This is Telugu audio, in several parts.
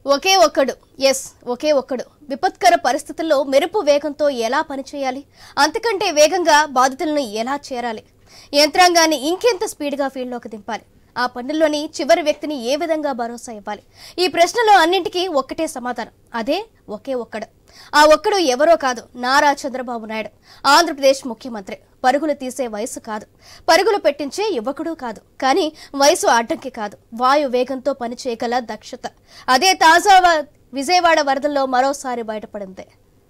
ఒకే ఒక్కడు ఎస్ ఒకే ఒక్కడు విపత్కర పరిస్థితుల్లో మెరుపు వేగంతో ఎలా పనిచేయాలి అంతకంటే వేగంగా బాధితులను ఎలా చేరాలి యంత్రాంగాన్ని ఇంకెంత స్పీడ్గా ఫీల్డ్లోకి దింపాలి ఆ పనుల్లోని చివరి వ్యక్తిని ఏ విధంగా భరోసా ఇవ్వాలి ఈ ప్రశ్నలో అన్నింటికీ ఒక్కటే సమాధానం అదే ఒకే ఒక్కడు ఆ ఒక్కడు ఎవరో కాదు నారా చంద్రబాబు నాయుడు ఆంధ్రప్రదేశ్ ముఖ్యమంత్రి పరుగులు తీసే వయసు కాదు పరుగులు పెట్టించే యువకుడు కాదు కానీ వయసు అడ్డంకి కాదు వాయు వేగంతో పనిచేయగల దక్షత అదే తాజా వ- విజయవాడ వరదల్లో మరోసారి బయటపడింది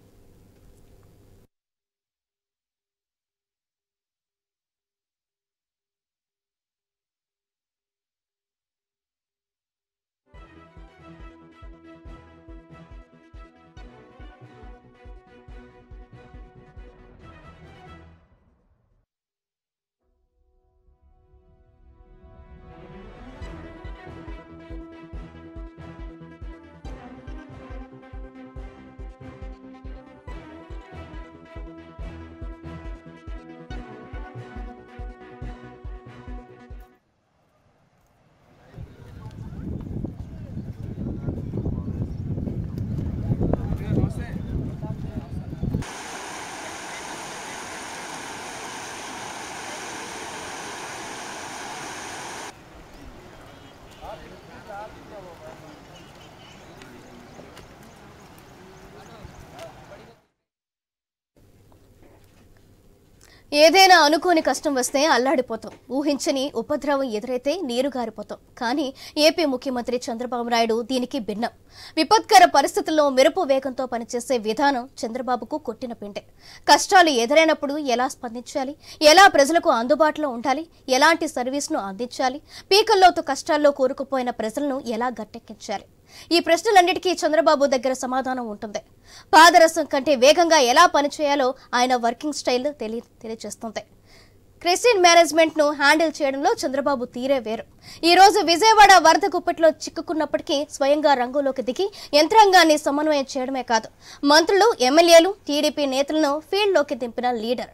ఏదైనా అనుకోని కష్టం వస్తే అల్లాడిపోతాం ఊహించని ఉపద్రవం ఎదురైతే నీరు గారిపోతాం కానీ ఏపీ ముఖ్యమంత్రి చంద్రబాబు నాయుడు దీనికి భిన్నం విపత్కర పరిస్థితుల్లో మెరుపు వేగంతో పనిచేసే విధానం చంద్రబాబుకు కొట్టిన పిండే కష్టాలు ఎదురైనప్పుడు ఎలా స్పందించాలి ఎలా ప్రజలకు అందుబాటులో ఉండాలి ఎలాంటి సర్వీస్ను అందించాలి పీకల్లోతు కష్టాల్లో కూరుకుపోయిన ప్రజలను ఎలా గట్టెక్కించాలి ఈ ప్రశ్నలన్నిటికీ చంద్రబాబు దగ్గర సమాధానం ఉంటుంది పాదరసం కంటే వేగంగా ఎలా పనిచేయాలో ఆయన వర్కింగ్ స్టైల్ తెలియ తెలియజేస్తుంది క్రిస్టియన్ మేనేజ్మెంట్ ను హ్యాండిల్ చేయడంలో చంద్రబాబు తీరే వేరు ఈ రోజు విజయవాడ వరద గుప్పెట్లో చిక్కుకున్నప్పటికీ స్వయంగా రంగంలోకి దిగి యంత్రాంగాన్ని సమన్వయం చేయడమే కాదు మంత్రులు ఎమ్మెల్యేలు టీడీపీ నేతలను ఫీల్డ్లోకి దింపిన లీడర్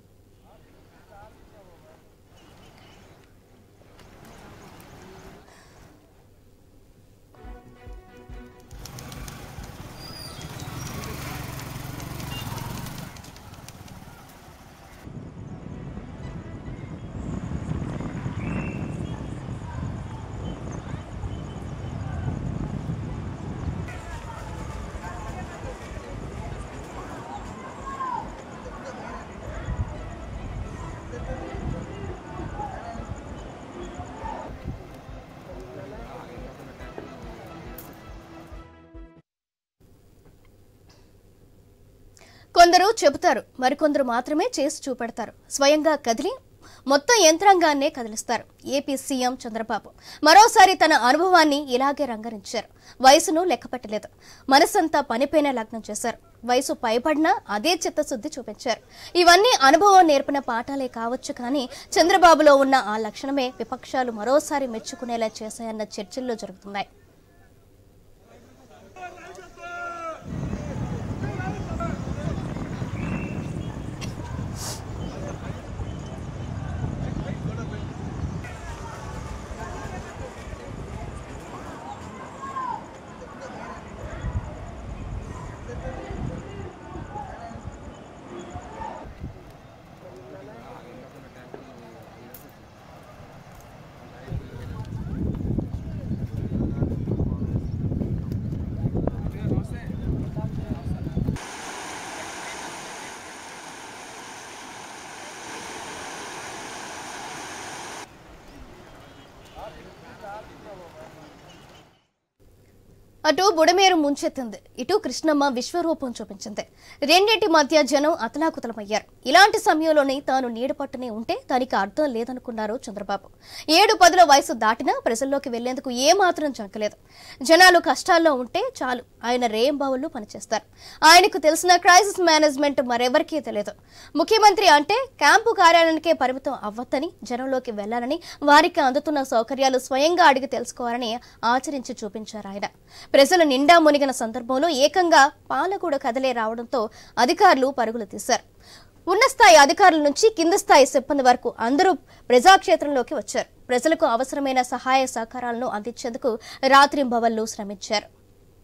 కొందరు చెబుతారు మరికొందరు మాత్రమే చేసి చూపెడతారు స్వయంగా కదిలి మొత్తం యంత్రాంగాన్నే కదిలిస్తారు ఏపీ సీఎం చంద్రబాబు మరోసారి తన అనుభవాన్ని ఇలాగే రంగరించారు వయసును లెక్కపెట్టలేదు మనసంతా పనిపైన లగ్నం చేశారు వయసు పైబడినా అదే చిత్తశుద్ధి చూపించారు ఇవన్నీ అనుభవం నేర్పిన పాఠాలే కావచ్చు కానీ చంద్రబాబులో ఉన్న ఆ లక్షణమే విపక్షాలు మరోసారి మెచ్చుకునేలా చేశాయన్న చర్చల్లో జరుగుతున్నాయి అటు బుడమేరు ముంచెత్తింది ఇటు కృష్ణమ్మ విశ్వరూపం చూపించింది రెండింటి మధ్య జనం అతలాకుతలమయ్యారు ఇలాంటి సమయంలోనే తాను నీడపట్టునే ఉంటే దానికి అర్థం లేదనుకున్నారు చంద్రబాబు ఏడు పదుల వయసు దాటినా ప్రజల్లోకి వెళ్లేందుకు ఏమాత్రం చంకలేదు జనాలు కష్టాల్లో ఉంటే చాలు ఆయన రేంబావులు పనిచేస్తారు ఆయనకు తెలిసిన క్రైసిస్ మేనేజ్మెంట్ మరెవరికీ తెలియదు ముఖ్యమంత్రి అంటే క్యాంపు కార్యాలయానికే పరిమితం అవ్వద్దని జనంలోకి వెళ్లాలని వారికి అందుతున్న సౌకర్యాలు స్వయంగా అడిగి తెలుసుకోవాలని ఆచరించి చూపించారు ఆయన ప్రజలు నిండా మునిగిన సందర్భంలో ఏకంగా పాలకూడ కదలే రావడంతో అధికారులు పరుగులు తీశారు ఉన్న స్థాయి అధికారుల నుంచి కింద స్థాయి సిబ్బంది వరకు అందరూ ప్రజాక్షేత్రంలోకి వచ్చారు ప్రజలకు అవసరమైన సహాయ సహకారాలను అందించేందుకు రాత్రింబవళ్లు శ్రమించారు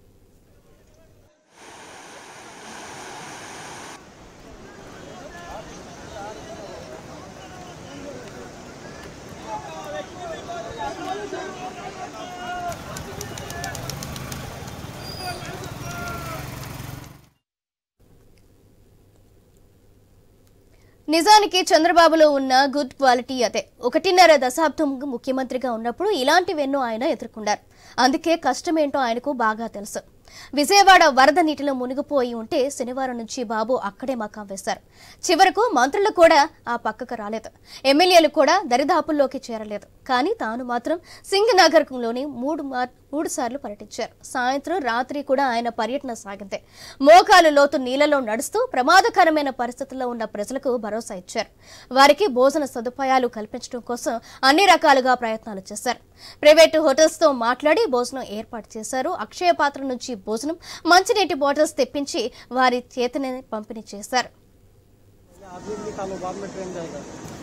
నిజానికి చంద్రబాబులో ఉన్న గుడ్ క్వాలిటీ అదే ఒకటిన్నర దశాబ్దం ముఖ్యమంత్రిగా ఉన్నప్పుడు ఇలాంటివెన్నో ఆయన ఎదుర్కొన్నారు అందుకే కష్టమేంటో ఆయనకు బాగా తెలుసు విజయవాడ వరద నీటిలో మునిగిపోయి ఉంటే శనివారం నుంచి బాబు అక్కడే మకాం వేశారు చివరకు మంత్రులు కూడా ఆ పక్కకు రాలేదు ఎమ్మెల్యేలు కూడా దరిదాపుల్లోకి చేరలేదు కానీ తాను మాత్రం సింగనగర్లోని మూడు మార్- మూడు సార్లు పర్యటించారు సాయంత్రం రాత్రి కూడా ఆయన పర్యటన సాగింది మోకాలు లోతు నీళ్లలో నడుస్తూ ప్రమాదకరమైన పరిస్థితుల్లో ఉన్న ప్రజలకు భరోసా ఇచ్చారు వారికి భోజన సదుపాయాలు కల్పించడం కోసం అన్ని రకాలుగా ప్రయత్నాలు చేశారు ప్రైవేటు హోటల్స్ తో మాట్లాడి భోజనం ఏర్పాటు చేశారు అక్షయ పాత్ర నుంచి భోజనం మంచినీటి బాటిల్స్ తెప్పించి వారి చేతనే పంపిణీ చేశారు आप लोग निकालो बाद में ट्रेन जाएगा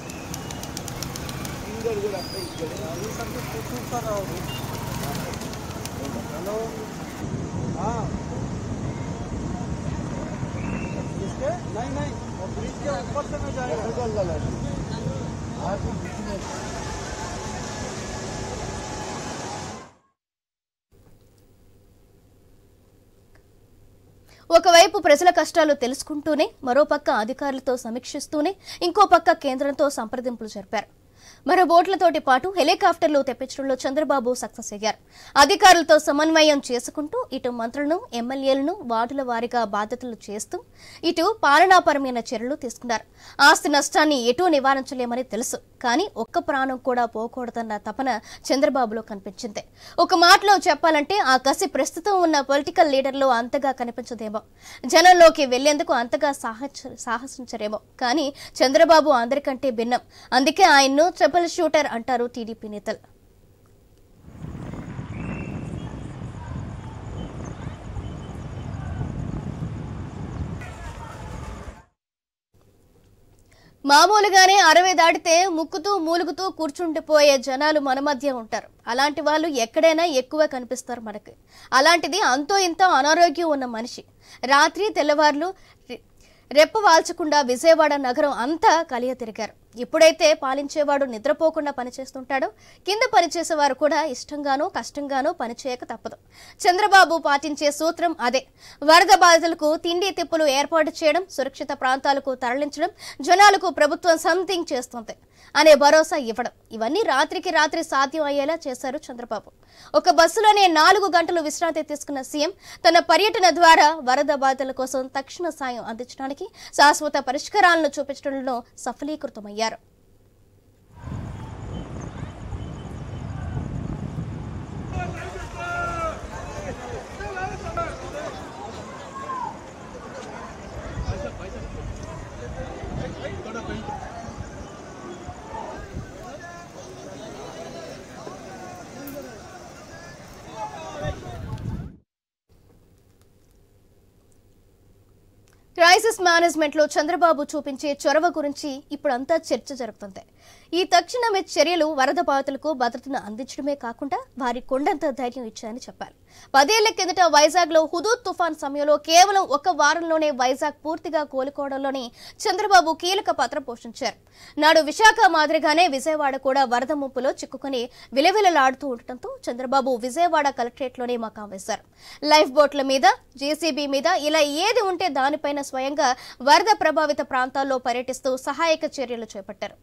अभी सब कुछ शूट कर रहा हूँ हेलो हाँ किसके नहीं नहीं वो ब्रिज के ऊपर से मैं जाएगा ఒకవైపు ప్రజల కష్టాలు తెలుసుకుంటూనే మరోపక్క అధికారులతో సమీక్షిస్తూనే ఇంకో పక్క కేంద్రంతో సంప్రదింపులు జరిపారు మరో బోట్లతోటి పాటు హెలికాప్టర్లు తెప్పించడంలో చంద్రబాబు సక్సెస్ అయ్యారు అధికారులతో సమన్వయం చేసుకుంటూ ఇటు మంత్రులను ఎమ్మెల్యేలను వార్డుల వారీగా బాధ్యతలు చేస్తూ ఇటు పాలనాపరమైన చర్యలు తీసుకున్నారు ఆస్తి నష్టాన్ని ఎటూ నివారించలేమని తెలుసు కానీ ఒక్క ప్రాణం కూడా పోకూడదన్న తపన చంద్రబాబులో కనిపించింది ఒక మాటలో చెప్పాలంటే ఆ కసి ప్రస్తుతం ఉన్న పొలిటికల్ లీడర్లో అంతగా కనిపించదేమో జనంలోకి వెళ్లేందుకు అంతగా సాహస సాహసించరేమో కానీ చంద్రబాబు అందరికంటే భిన్నం అందుకే ఆయన్ను ట్రిపుల్ షూటర్ అంటారు టీడీపీ నేతలు మామూలుగానే అరవై దాటితే ముక్కుతూ మూలుగుతూ కూర్చుండిపోయే జనాలు మన మధ్య ఉంటారు అలాంటి వాళ్ళు ఎక్కడైనా ఎక్కువ కనిపిస్తారు మనకి అలాంటిది అంతో ఇంతో అనారోగ్యం ఉన్న మనిషి రాత్రి తెల్లవార్లు రె- రెప్ప వాల్చకుండా విజయవాడ నగరం అంతా కలియ తిరిగారు ఇప్పుడైతే పాలించేవాడు నిద్రపోకుండా పనిచేస్తుంటాడో కింద పనిచేసేవారు కూడా ఇష్టంగానో కష్టంగానో పనిచేయక తప్పదు చంద్రబాబు పాటించే సూత్రం అదే వరద బాధితులకు తిండి తిప్పులు ఏర్పాటు చేయడం సురక్షిత ప్రాంతాలకు తరలించడం జనాలకు ప్రభుత్వం సంథింగ్ చేస్తుంది అనే భరోసా ఇవ్వడం ఇవన్నీ రాత్రికి రాత్రి సాధ్యం అయ్యేలా చేశారు చంద్రబాబు ఒక బస్సులోనే నాలుగు గంటలు విశ్రాంతి తీసుకున్న సీఎం తన పర్యటన ద్వారా వరద బాధితుల కోసం తక్షణ సాయం అందించడానికి శాశ్వత పరిష్కారాలను చూపించడంలో సఫలీకృతమయ్యారు క్రైసిస్ మేనేజ్మెంట్ లో చంద్రబాబు చూపించే చొరవ గురించి ఇప్పుడంతా చర్చ జరుగుతుంది ఈ తక్షణమే చర్యలు వరద బాధితులకు భద్రతను అందించడమే కాకుండా వారి కొండంత ధైర్యం ఇచ్చాయని చెప్పాలి పదేళ్ల కిందట వైజాగ్ లో హుదూద్ తుఫాన్ సమయంలో కేవలం ఒక వారంలోనే వైజాగ్ పూర్తిగా కోలుకోవడంలోనే చంద్రబాబు కీలక పాత్ర పోషించారు నాడు విశాఖ మాదిరిగానే విజయవాడ కూడా వరద ముప్పులో చిక్కుకుని విలవిలలాడుతూ ఉండటంతో చంద్రబాబు విజయవాడ కలెక్టరేట్ లోనే మకాం వేశారు లైఫ్ బోట్ల మీద జేసీబీ మీద ఇలా ఏది ఉంటే దానిపైన స్వయంగా వరద ప్రభావిత ప్రాంతాల్లో పర్యటిస్తూ సహాయక చర్యలు చేపట్టారు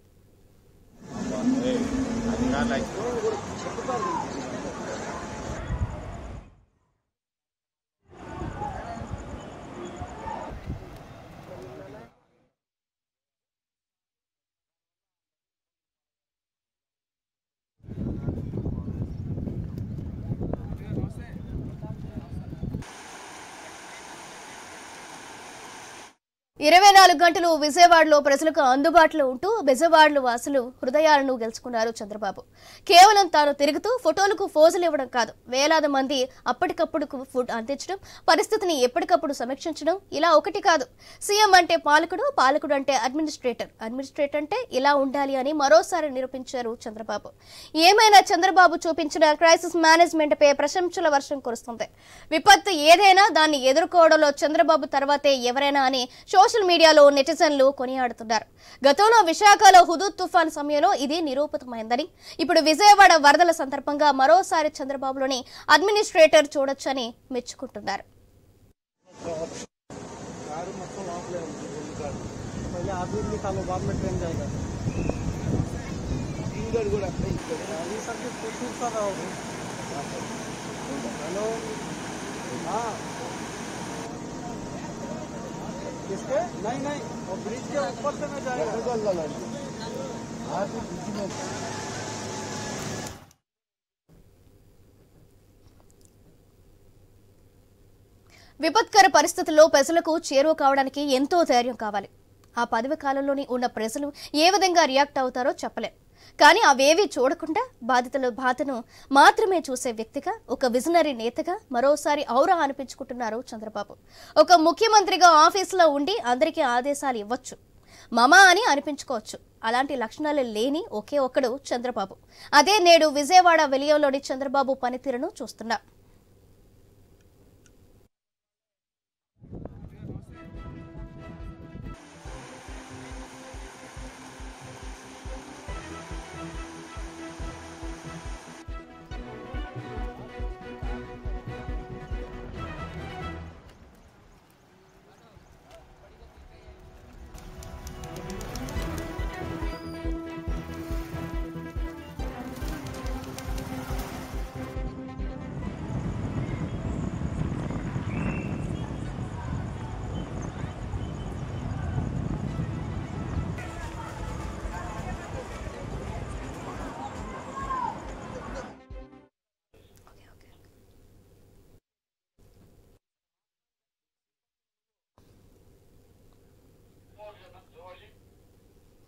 ఇరవై నాలుగు గంటలు విజయవాడలో ప్రజలకు అందుబాటులో ఉంటూ బెజవాడలు వాసులు హృదయాలను గెలుచుకున్నారు చంద్రబాబు కేవలం తాను తిరుగుతూ ఫోటోలకు ఫోజులు ఇవ్వడం కాదు వేలాది మంది అప్పటికప్పుడు ఫుడ్ అందించడం పరిస్థితిని ఎప్పటికప్పుడు సమీక్షించడం ఇలా ఒకటి కాదు సీఎం అంటే పాలకుడు పాలకుడు అంటే అడ్మినిస్ట్రేటర్ అడ్మినిస్ట్రేటర్ అంటే ఇలా ఉండాలి అని మరోసారి నిరూపించారు చంద్రబాబు ఏమైనా చంద్రబాబు చూపించిన క్రైసిస్ మేనేజ్మెంట్ పై ప్రశంసల వర్షం కురుస్తుంది విపత్తు ఏదైనా దాన్ని ఎదుర్కోవడంలో చంద్రబాబు తర్వాతే ఎవరైనా అని సోషల్ మీడియాలో నెటిజన్లు కొనియాడుతున్నారు గతంలో విశాఖలో హుదూద్ తుఫాన్ సమయంలో ఇది నిరూపితమైందని ఇప్పుడు విజయవాడ వరదల సందర్భంగా మరోసారి చంద్రబాబులోని అడ్మినిస్ట్రేటర్ చూడొచ్చని మెచ్చుకుంటున్నారు కారు మొత్తం లోపలే ఉంది ఇల్లు కాదు पहले आदमी निकालो बाद में ट्रेन जाएगा अभी सबके कोशिश कर रहा हूँ हेलो हाँ किसके नहीं नहीं वो ब्रिज के ऊपर से मैं जाएगा విపత్కర పరిస్థితుల్లో ప్రజలకు చేరువ కావడానికి ఎంతో ధైర్యం కావాలి ఆ పదవి కాలంలోని ఉన్న ప్రజలు ఏ విధంగా రియాక్ట్ అవుతారో చెప్పలేం కానీ అవేవీ చూడకుండా బాధితుల బాధను మాత్రమే చూసే వ్యక్తిగా ఒక విజనరీ నేతగా మరోసారి ఔరా అనిపించుకుంటున్నారు చంద్రబాబు ఒక ముఖ్యమంత్రిగా ఆఫీసులో ఉండి అందరికీ ఆదేశాలు ఇవ్వచ్చు మమ అని అనిపించుకోవచ్చు అలాంటి లక్షణాలు లేని ఒకే ఒక్కడు చంద్రబాబు అదే నేడు విజయవాడ వెలియంలోని చంద్రబాబు పనితీరును చూస్తున్నాం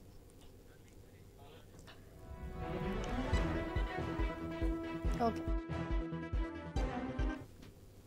ఓకే